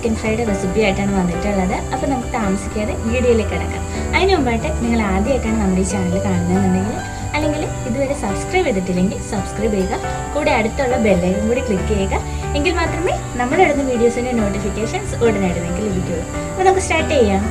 chicken fried recipe ആയിട്ടാണ് വന്നിട്ടുള്ളത് അപ്പോൾ നമുക്ക് താമസിക്കാതെ വീഡിയോയിലേക്ക് കിടക്കാം അതിന് മുമ്പായിട്ട് നിങ്ങൾ ആദ്യമായിട്ടാണ് നമ്മുടെ ഈ ചാനൽ കാണുന്നതെന്നുണ്ടെങ്കിൽ അല്ലെങ്കിൽ ഇതുവരെ സബ്സ്ക്രൈബ് ചെയ്തിട്ടില്ലെങ്കിൽ സബ്സ്ക്രൈബ് ചെയ്യുക കൂടെ അടുത്തുള്ള ബെല്ലൈക്കൻ കൂടി ക്ലിക്ക് ചെയ്യുക എങ്കിൽ മാത്രമേ നമ്മളിടുന്ന വീഡിയോസിൻ്റെ നോട്ടിഫിക്കേഷൻസ് ഉടനായിട്ട് നിങ്ങൾക്ക് ലഭിക്കുകയുള്ളൂ അപ്പോൾ നമുക്ക് സ്റ്റാർട്ട് ചെയ്യാം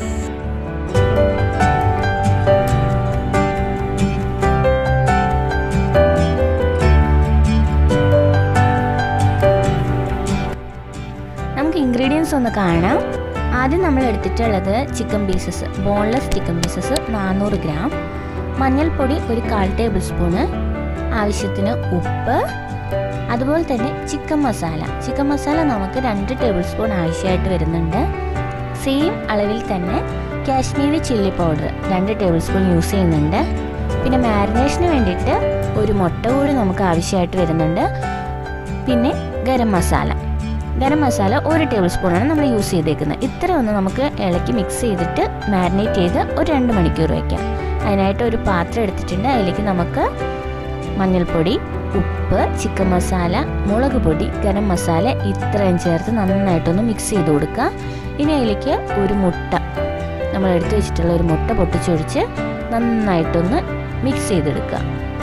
നമുക്ക് ഇൻഗ്രീഡിയൻസ് ഒന്ന് കാണാം ആദ്യം നമ്മൾ എടുത്തിട്ടുള്ളത് chicken pieces boneless chicken pieces നാനൂറ് ഗ്രാം മഞ്ഞൾപ്പൊടി ഒരു കാൽ ടേബിൾ സ്പൂണ് ആവശ്യത്തിന് ഉപ്പ് അതുപോലെ തന്നെ ചിക്കൻ മസാല ചിക്കൻ മസാല നമുക്ക് രണ്ട് ടേബിൾ സ്പൂൺ ആവശ്യമായിട്ട് വരുന്നുണ്ട് സെയിം അളവിൽ തന്നെ കാശ്മീരി ചില്ലി പൗഡർ രണ്ട് ടേബിൾ സ്പൂൺ യൂസ് ചെയ്യുന്നുണ്ട് പിന്നെ മാരിനേഷന് വേണ്ടിയിട്ട് ഒരു മുട്ട കൂടി നമുക്ക് ആവശ്യമായിട്ട് വരുന്നുണ്ട് പിന്നെ ഗരം മസാല ഗരം മസാല ഒരു ടേബിൾ സ്പൂണാണ് നമ്മൾ യൂസ് ചെയ്തേക്കുന്നത് ഇത്ര ഒന്ന് നമുക്ക് ഇളക്കി മിക്സ് ചെയ്തിട്ട് മാരിനേറ്റ് ചെയ്ത് ഒരു രണ്ട് മണിക്കൂർ വയ്ക്കാം അതിനായിട്ട് ഒരു പാത്രം എടുത്തിട്ടുണ്ട് അതിലേക്ക് നമുക്ക് മഞ്ഞൾപ്പൊടി ഉപ്പ് ചിക്കൻ മസാല മുളക് പൊടി ഗരം മസാല ഇത്രയും ചേർത്ത് നന്നായിട്ടൊന്ന് മിക്സ് ചെയ്ത് കൊടുക്കുക ഇനി അതിലേക്ക് ഒരു മുട്ട നമ്മൾ എടുത്തു വെച്ചിട്ടുള്ള ഒരു മുട്ട പൊട്ടിച്ചൊഴിച്ച് നന്നായിട്ടൊന്ന് മിക്സ് ചെയ്തെടുക്കുക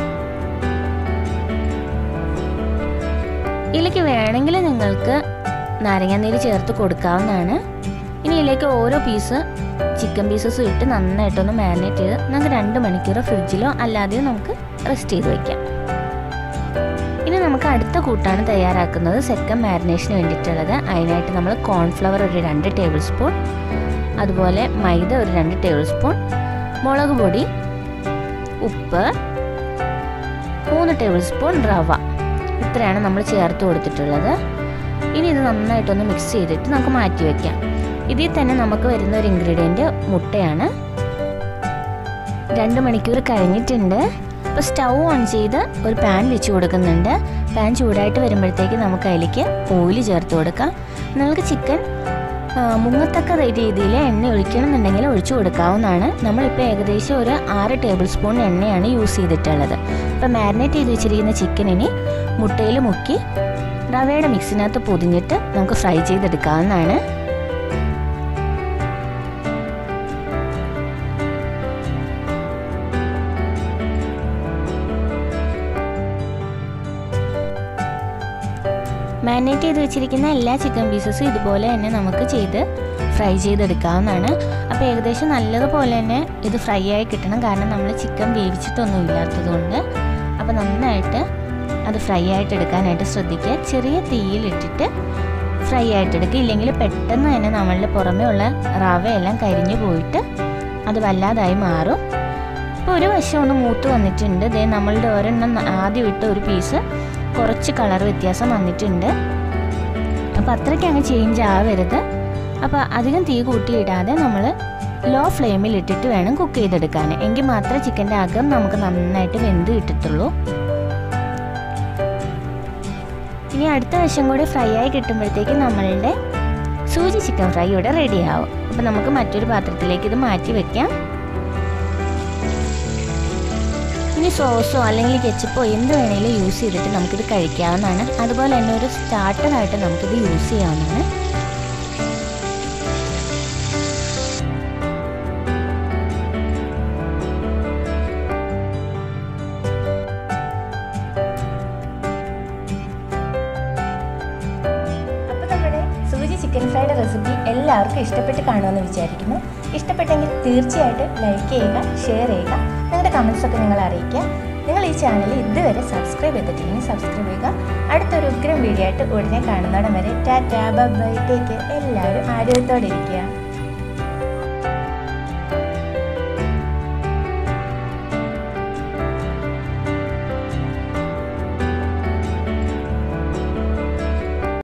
ഇതിലേക്ക് വേണമെങ്കിൽ നിങ്ങൾക്ക് നാരങ്ങാനീര് ചേർത്ത് കൊടുക്കാവുന്നതാണ് ഇനി ഇതിലേക്ക് ഓരോ പീസ് ചിക്കൻ പീസസും ഇട്ട് നന്നായിട്ടൊന്ന് മാരിനേറ്റ് ചെയ്ത് നമുക്ക് രണ്ട് മണിക്കൂർ ഫ്രിഡ്ജിലോ അല്ലാതെയോ നമുക്ക് റെസ്റ്റ് ചെയ്ത് വയ്ക്കാം ഇനി നമുക്ക് അടുത്ത കൂട്ടാണ് തയ്യാറാക്കുന്നത് സെക്കൻഡ് മാരിനേഷന് വേണ്ടിയിട്ടുള്ളത് അതിനായിട്ട് നമ്മൾ കോൺഫ്ലവർ ഒരു രണ്ട് ടേബിൾ സ്പൂൺ അതുപോലെ മൈദ ഒരു രണ്ട് ടേബിൾ സ്പൂൺ മുളക് പൊടി ഉപ്പ് മൂന്ന് ടേബിൾ സ്പൂൺ റവ ഇത്രയാണ് നമ്മൾ ചേർത്ത് കൊടുത്തിട്ടുള്ളത് ഇനി ഇത് നന്നായിട്ടൊന്ന് മിക്സ് ചെയ്തിട്ട് നമുക്ക് മാറ്റി വെക്കാം ഇതിൽ തന്നെ നമുക്ക് വരുന്ന ഒരു ഇൻഗ്രീഡിയൻറ്റ് മുട്ടയാണ് രണ്ട് മണിക്കൂർ കഴിഞ്ഞിട്ടുണ്ട് അപ്പോൾ സ്റ്റൗ ഓൺ ചെയ്ത് ഒരു പാൻ വെച്ച് കൊടുക്കുന്നുണ്ട് പാൻ ചൂടായിട്ട് വരുമ്പോഴത്തേക്ക് നമുക്ക് അതിലേക്ക് ഓയിൽ ചേർത്ത് കൊടുക്കാം നിങ്ങൾക്ക് ചിക്കൻ മുങ്ങത്തക്ക രീതിയിൽ എണ്ണ ഒഴിക്കണമെന്നുണ്ടെങ്കിൽ ഒഴിച്ചു കൊടുക്കാവുന്നതാണ് നമ്മളിപ്പോൾ ഏകദേശം ഒരു ആറ് ടേബിൾ സ്പൂൺ എണ്ണയാണ് യൂസ് ചെയ്തിട്ടുള്ളത് അപ്പോൾ മാരിനേറ്റ് ചെയ്ത് വെച്ചിരിക്കുന്ന ചിക്കനിനി മുട്ടയിൽ മുക്കി റവയുടെ മിക്സിനകത്ത് പൊതിഞ്ഞിട്ട് നമുക്ക് ഫ്രൈ ചെയ്തെടുക്കാവുന്നതാണ് മാരിനേറ്റ് ചെയ്ത് വെച്ചിരിക്കുന്ന എല്ലാ ചിക്കൻ പീസസും ഇതുപോലെ തന്നെ നമുക്ക് ചെയ്ത് ഫ്രൈ ചെയ്തെടുക്കാവുന്നതാണ് അപ്പോൾ ഏകദേശം നല്ലതുപോലെ തന്നെ ഇത് ഫ്രൈ ആയി കിട്ടണം കാരണം നമ്മൾ ചിക്കൻ വേവിച്ചിട്ടൊന്നും ഇല്ലാത്തതുകൊണ്ട് അപ്പോൾ നന്നായിട്ട് അത് ഫ്രൈ ആയിട്ട് എടുക്കാനായിട്ട് ശ്രദ്ധിക്കുക ചെറിയ തീയിലിട്ടിട്ട് ഫ്രൈ ആയിട്ട് എടുക്കുക ഇല്ലെങ്കിൽ പെട്ടെന്ന് തന്നെ നമ്മളുടെ പുറമേ ഉള്ള റവയെല്ലാം കരിഞ്ഞു പോയിട്ട് അത് വല്ലാതായി മാറും ഇപ്പോൾ ഒരു വശം ഒന്ന് മൂത്ത് വന്നിട്ടുണ്ട് ഇതേ നമ്മളുടെ ഒരെണ്ണം ആദ്യം ഇട്ട ഒരു പീസ് കുറച്ച് കളർ വ്യത്യാസം വന്നിട്ടുണ്ട് അപ്പോൾ അത്രയ്ക്ക് അങ്ങ് ചേഞ്ച് ആവരുത് അപ്പോൾ അധികം തീ കൂട്ടിയിടാതെ നമ്മൾ ലോ ഫ്ലെയിമിൽ ഇട്ടിട്ട് വേണം കുക്ക് ചെയ്തെടുക്കാൻ എങ്കിൽ മാത്രമേ ചിക്കൻ്റെ അകം നമുക്ക് നന്നായിട്ട് വെന്ത് കിട്ടത്തുള്ളൂ ഇനി അടുത്ത വശം കൂടി ഫ്രൈ ആയി കിട്ടുമ്പോഴത്തേക്ക് നമ്മളുടെ സൂചി ചിക്കൻ ഫ്രൈ ഇവിടെ റെഡി ആവും അപ്പോൾ നമുക്ക് മറ്റൊരു പാത്രത്തിലേക്ക് ഇത് മാറ്റി വെക്കാം ഇനി സോസോ അല്ലെങ്കിൽ കെച്ചപ്പോ എന്ത് വേണമെങ്കിലും യൂസ് ചെയ്തിട്ട് നമുക്കിത് കഴിക്കാവുന്നതാണ് അതുപോലെ തന്നെ ഒരു സ്റ്റാർട്ടറായിട്ട് നമുക്കിത് യൂസ് ചെയ്യാവുന്നതാണ് അപ്പോൾ നമ്മുടെ സൂചി ചിക്കൻ ഫ്രൈഡ് റെസിപ്പി എല്ലാവർക്കും ഇഷ്ടപ്പെട്ട് കാണുമെന്ന് വിചാരിക്കുന്നു ഇഷ്ടപ്പെട്ടെങ്കിൽ തീർച്ചയായിട്ടും ലൈക്ക് ചെയ്യുക ഷെയർ ചെയ്യുക നിങ്ങളുടെ കമൻസ് ഒക്കെ നിങ്ങൾ അറിയിക്കുക നിങ്ങൾ ഈ ചാനൽ ഇതുവരെ സബ്സ്ക്രൈബ് ചെയ്തിട്ടില്ലെങ്കിൽ സബ്സ്ക്രൈബ് ചെയ്യുക അടുത്തൊരു ഉഗ്രം വീഡിയോ ആയിട്ട് ഉടനെ കാണുന്നിടം വരെ ടാറ്റാ ബൈ ടേക്ക് എല്ലാവരും ആരോഗ്യത്തോടെ ഇരിക്കുക